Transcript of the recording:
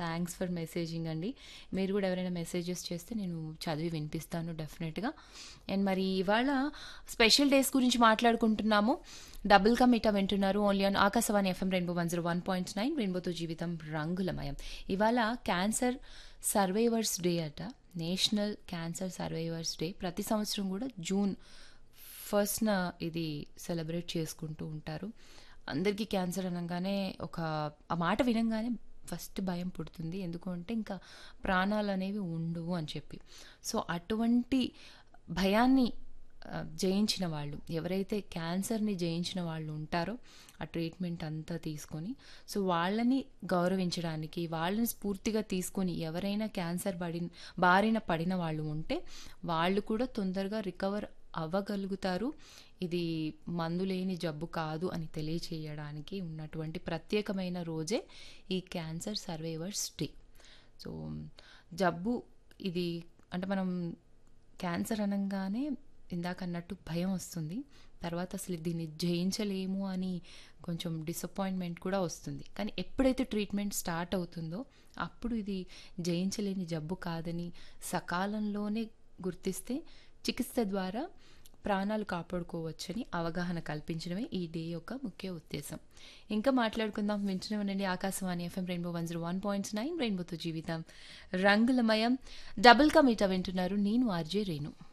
thanks for messaging అండి మీరు కూడా ఎవరైనా మెసేజెస్ చేస్తే నేను చదివి వినిపిస్తాను డెఫినెట్గా అండ్ మరి ఇవాళ స్పెషల్ డేస్ గురించి మాట్లాడుకుంటున్నాము డబుల్ కమ్ ఇటా వింటున్నారు only on Akashvani FM rainbow one zero one point nine రెయిన్బోతో జీవితం రంగులమయం ఇవాళ క్యాన్సర్ సర్వైవర్స్ డే అట నేషనల్ క్యాన్సర్ సర్వైవర్స్ డే ప్రతి సంవత్సరం కూడా జూన్ ఫస్ట్న ఇది సెలబ్రేట్ చేసుకుంటూ ఉంటారు అందరికీ క్యాన్సర్ అనగానే ఒక ఆ మాట వినంగానే ఫస్ట్ భయం పుడుతుంది ఎందుకంటే ఇంకా ప్రాణాలు అనేవి ఉండవు అని చెప్పి సో అటువంటి భయాన్ని ఆ, జయించిన వాళ్ళు ఎవరైతే క్యాన్సర్ని జయించిన వాళ్ళు ఉంటారో ఆ ట్రీట్మెంట్ అంతా తీసుకొని సో వాళ్ళని గౌరవించడానికి వాళ్ళని స్ఫూర్తిగా తీసుకొని ఎవరైనా క్యాన్సర్ పడిన బారిన పడిన వాళ్ళు ఉంటే వాళ్ళు కూడా తొందరగా రికవర్ అవ్వగలుగుతారు ఇది మందు లేని జబ్బు కాదు అని తెలియచేయడానికి ఉన్నటువంటి ప్రత్యేకమైన రోజే ఈ క్యాన్సర్ సర్వైవర్స్ డే సో జబ్బు ఇది అంటే మనం క్యాన్సర్ అనగానే ఇందాక అన్నట్టు భయం వస్తుంది తర్వాత అసలు దీన్ని జయించలేము అని కొంచెం డిసప్పాయింట్మెంట్ కూడా వస్తుంది కానీ ఎప్పుడైతే ట్రీట్మెంట్ స్టార్ట్ అవుతుందో అప్పుడు ఇది జయించలేని జబ్బు కాదని సకాలంలోనే గుర్తిస్తే చికిత్స ద్వారా ప్రాణాలు కాపాడుకోవచ్చని అవగాహన కల్పించడమే ఈ డే యొక్క ముఖ్య ఉద్దేశం ఇంకా మాట్లాడుకుందాం వింటూనే ఉండండి Akashvani FM rainbow one zero one point nine రెయిన్బోతో జీవితం రంగులమయం డబుల్ కమీటా వింటున్నారు నేను ఆర్జే రేణు